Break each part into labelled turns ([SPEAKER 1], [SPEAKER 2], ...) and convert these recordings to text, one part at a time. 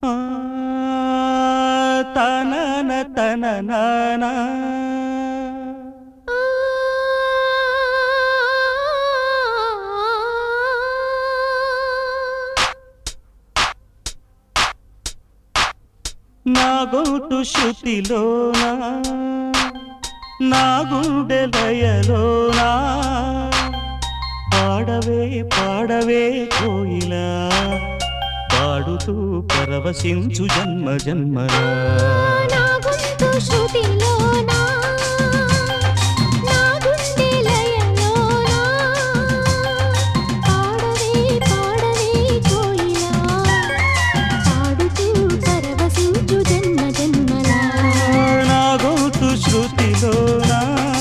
[SPEAKER 1] ఆ, తనన తననానా. నా గొంతు శృతిలోనా నా గుండె లయలోనా పాడవే పాడవే కోయిలా పాడుతూ పరవశించు జన్మ జన్మలా
[SPEAKER 2] నా గొంతు శృతిలోనా నా గుండె లయలోనా పాడవే పాడవే కోయిలా పాడుతూ పరవశించు జన్మ జన్మలా
[SPEAKER 1] నా గొంతు శృతిలోనా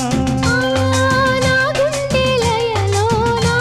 [SPEAKER 2] నా గుండె లయలోనా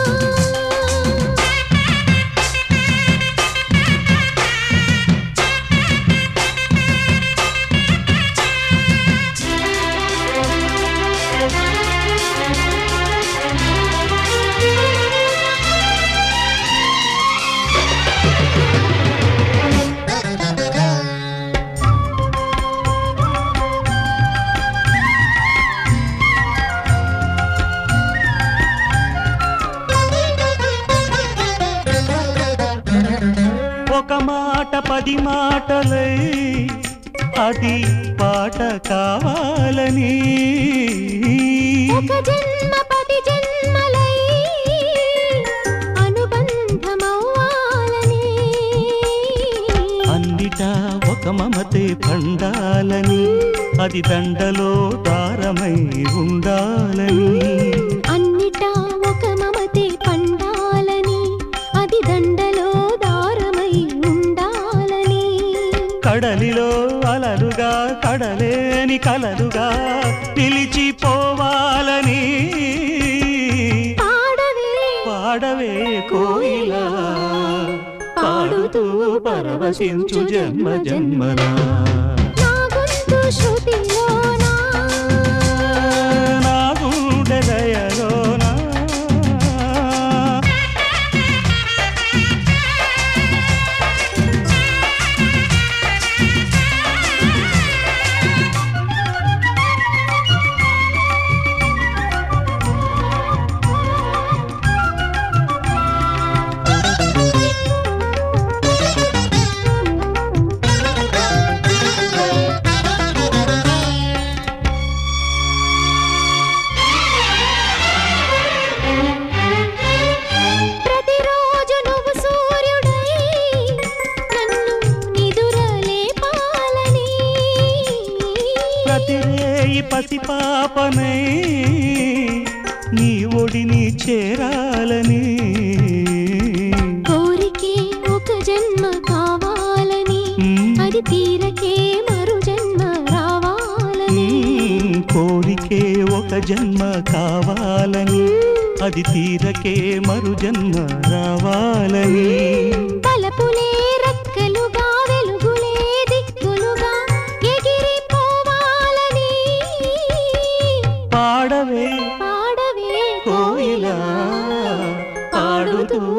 [SPEAKER 1] ఒక మాట పది మాటలై అది పాట కావాలని
[SPEAKER 2] ఒక జన్మ పది జన్మలై అనుబంధమవ్వాలని
[SPEAKER 1] అన్నిటా ఒక మమతే పండాలని అది దండలో దారమై ఉండాలని
[SPEAKER 2] అన్నిటా ఒక మమతే పండాలని అది దండలో దారమై ఉండాలని
[SPEAKER 1] కడలిలో అలలుగా కడలేని కలలుగా నిలిచిపోవాలని
[SPEAKER 2] పాడవే
[SPEAKER 1] పాడవే కోయిలా పాడుతూ పరవశించు జన్మ జన్మలా
[SPEAKER 2] నా గొంతు శృతిలోనా
[SPEAKER 1] నా గుండె లయలోనా
[SPEAKER 2] ప్రతిరోజు నువ్వు సూర్యుడై నన్ను నిదురలేపాలని
[SPEAKER 1] ప్రతిరేయి పసిపాపనై నీ ఒడిని చేరాలని
[SPEAKER 2] కోరికే ఒక జన్మ కావాలని
[SPEAKER 1] మ్మ్.
[SPEAKER 2] అది తీరకే మరు జన్మ రావాలని
[SPEAKER 1] నీ కోరికే ఒక జన్మ కావాలని అది తీరకే మరు జన్మ రావాలని
[SPEAKER 2] తలపులే రెక్కలుగా వెలుగులే దిక్కులుగా ఎగిరిపోవాలని
[SPEAKER 1] పాడవే
[SPEAKER 2] పాడవే
[SPEAKER 1] కోయిలా పాడుతూ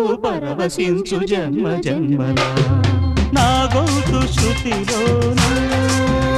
[SPEAKER 1] పరవశించు జన్మ జన్మలా నా గౌతు శృతిలోనా